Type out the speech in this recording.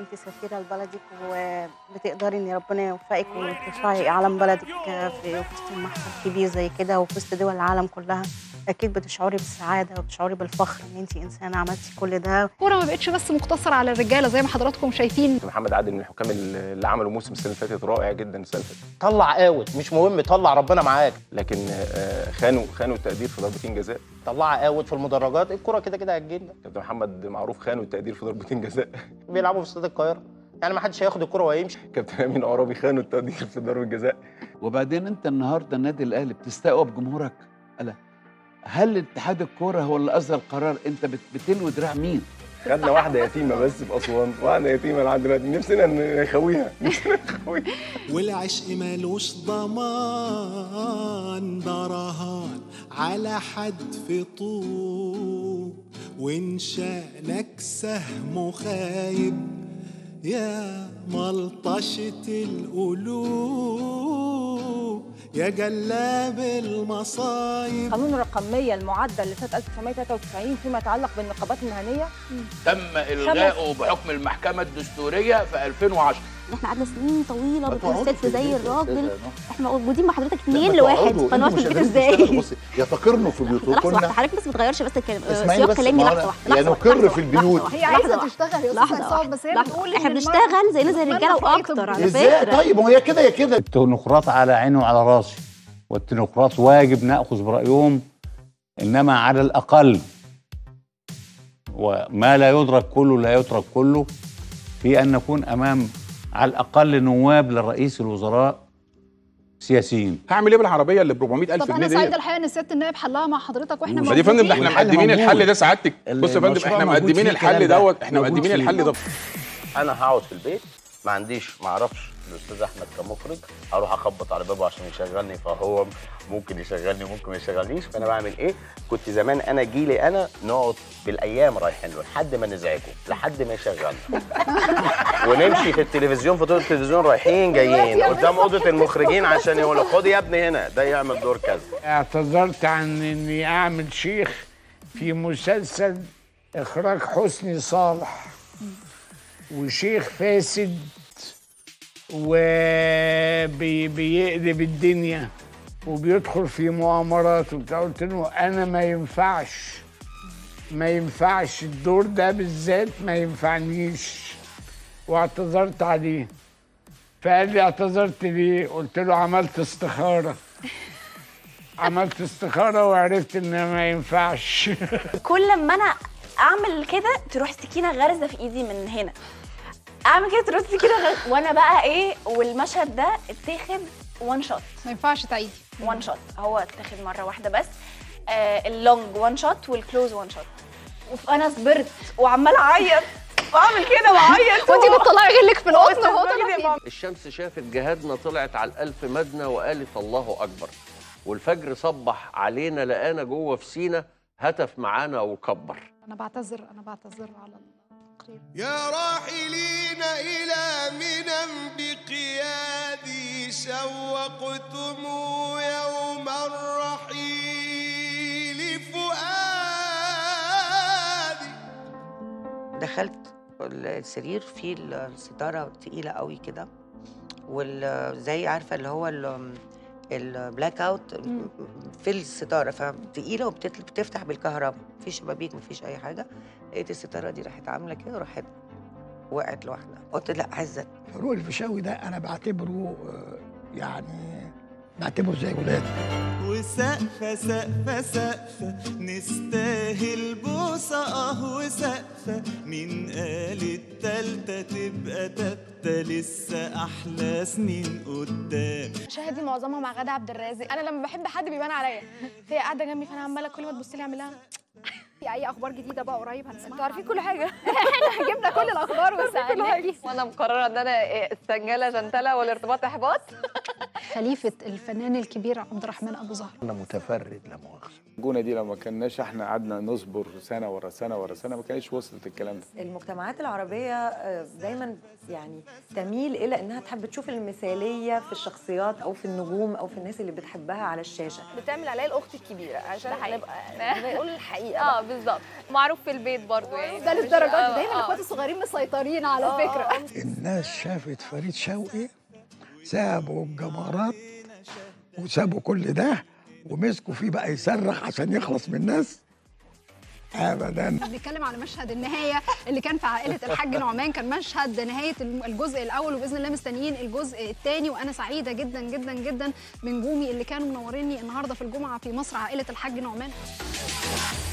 انت سفيره لبلدك وبتقدري ان ربنا يوفقك وترفعي اعلام بلدك في وسط المحفل كبير زي كده وفي وسط دول العالم كلها اكيد بتشعري بالسعاده وبتشعري بالفخر ان انت انسانه عملتي كل ده الكوره ما بقتش بس مقتصره على الرجاله زي ما حضراتكم شايفين محمد عادل من الحكام اللي عملوا موسم السنه اللي فاتت رائع جدا السنه اللي فاتت طلع اوت مش مهم طلع ربنا معاك لكن آه، خانوا خانوا التقدير في ضربتين جزاء طلع اوت في المدرجات الكره كده كده هتجيلنا كابتن محمد معروف خانوا التقدير في ضربتين جزاء بيلعبوا في استاد القاهره يعني ما حدش هياخد الكره وهيمشي كابتن امين عرابي خانوا التقدير في ضربه جزاء وبعدين انت النهارده النادي الاهلي بتستقوى بجمهورك ألا هل اتحاد الكوره هو اللي اصدر القرار انت بت- بتلوي دراع مين خدنا واحده يتيمه بس في اسوان واحده يتيمه لحد دلوقتي نفسنا نخويها نفسنا نخويها والعشق مالوش ضمان ده رهان على حد في طوب وان شانك سهم خايب يا ملطشة القلوب يا جلاب المصايب قانون الرقمية المعدل لسنة 1993 فيما يتعلق بالنقابات المهنية تم الغائه بحكم المحكمه الدستوريه في 2010 احنا قعدنا سنين طويله ما تقعدوا بتمثل في زي البيت يا الراجل أستاذة احنا موجودين مع حضرتك لا، اتنين ما لواحد تقعدوا، فنقعد انتوا في مش البيت قادرين تشتغلوا. ازاي بصي يتقرنوا في بيوتهم لحظه واحده كنا حضرتك بس ما بتغيرش بس الكلام اسمعيني سياق بس، كلامي ما لحظه أنا- واحده يعني لحظة نقر واحدة. في البيوت. لحظة هي واحدة. عايزه لحظة تشتغل يا واحدة. استاذ عصام بس هي لحظة. بتقول احنا إن المرأة بنشتغل زينا زي الرجاله المرأة في أي واكتر على ازاي فكره طيب وهي كده يا كده التكنوقراط على عيني وعلى راسي والتكنوقراط واجب ناخذ برايهم انما على الاقل وما لا يدرك كله لا يترك كله في ان نكون امام على الاقل نواب لرئيس الوزراء سياسيين هعمل ايه بالعربيه اللي ب 400000 طب جنيه انا دي سعيده الحقيقه ان سياده النائب حلها مع حضرتك واحنا ما دي يا فندم ده احنا والحل مقدمين موجود. الحل ده سعادتك بص يا فندم المشروع احنا موجود مقدمين فيه الحل الكلام ده. دوت احنا موجود مقدمين فيه. الحل ده انا هقعد في البيت ما عنديش ما اعرفش الاستاذ احمد كمخرج هروح اخبط على بابه عشان يشغلني فهو ممكن يشغلني ممكن ما يشغلنيش فانا بعمل ايه كنت زمان انا جيلي انا نقعد بالايام رايحين له لحد ما نزعجه لحد ما يشغلنا ونمشي في التلفزيون في طول التلفزيون رايحين جايين قدام اوضه المخرجين عشان يقولوا خد يا ابني هنا ده يعمل دور كذا اعتذرت عن اني اعمل شيخ في مسلسل اخراج حسني صالح وشيخ فاسد وبيقلب الدنيا وبيدخل في مؤامرات وبتاع قلت له انا ما ينفعش ما ينفعش الدور ده بالذات ما ينفعنيش واعتذرت عليه فقال لي اعتذرت ليه قلت له عملت استخاره عملت استخاره وعرفت ان ما ينفعش كل ما انا اعمل كده تروح السكينه غارزه في ايدي من هنا اعمل كده تروح السكينه غارزة وانا بقى ايه والمشهد ده اتاخد وان شوت ما ينفعش تعيدي وان شوت هو اتاخد مره واحده بس آه اللونج وان شوت والكلوز وان شوت وانا صبرت وعماله اعيط واعمل كده واعيط وانتي بتطلعي غلك في القطن وهو وأستاذ طلع مجدي فيه. الشمس شافت جهادنا طلعت على الألف مدنى وقالت الله أكبر والفجر صبح علينا لقانا جوه في سينا هتف معانا وكبر انا بعتذر انا بعتذر على التقرير يا راحلين إلى منى بقيادي شوقتم يوم الرحيل فؤادي دخلت السرير فيه الستاره تقيله قوي كده وزي عارفه اللي هو ال- البلاك اوت في الستاره فتقيله وبتفتح بالكهرباء مفيش شبابيك مفيش اي حاجه لقيت الستاره دي راحت عامله كده وراحت وقعت لوحدها قلت لا عزت فاروق الفيشاوي ده انا بعتبره آه، يعني بعتبره زي ولادي وسقفة سقفة سقفة نستاهل بوسة اه وسقفة مين قال التالتة تبقى تالتة لسه أحلى سنين قدام مشاهدي معظمها مع غادة عبد الرازق انا لما بحب حد بيبان عليا فهي قاعده جنبي فانا عماله كل ما تبص لي اعمل لها في اي اخبار جديده بقى قريب هنسمعها انتوا عارفين كل حاجه احنا جبنا كل الاخبار وسالناكي وانا مقرره ان انا السنجله جنتله والارتباط احباط خليفه الفنان الكبير عبد الرحمن ابو زهر انا متفرد لا مؤاخذه الجونه دي لو ما كناش احنا قعدنا نصبر سنه ورا سنه ورا سنه ما كانش وصلت الكلام ده المجتمعات العربية آه، دايما يعني تميل إلى إنها تحب تشوف المثالية في الشخصيات أو في النجوم أو في الناس اللي بتحبها على الشاشة بتعمل عليا الاخت الكبيره عشان ده حقيقي. نبقى نقول الحقيقه اه بالظبط معروف في البيت برضو يعني ده مش- للدرجات آه، دي دايما آه. الاخوات الصغيرين مسيطرين على آه، فكره الناس شافت فريد شوقي سابوا الجمارات وسابوا كل ده ومسكوا فيه بقى يصرخ عشان يخلص من الناس ابدا بنتكلم على مشهد النهايه اللي كان في عائله الحاج نعمان كان مشهد نهايه الجزء الاول وباذن الله مستنيين الجزء الثاني وانا سعيده جدا جدا جدا بنجومي اللي كانوا منوريني النهارده في الجمعه في مصر عائله الحاج نعمان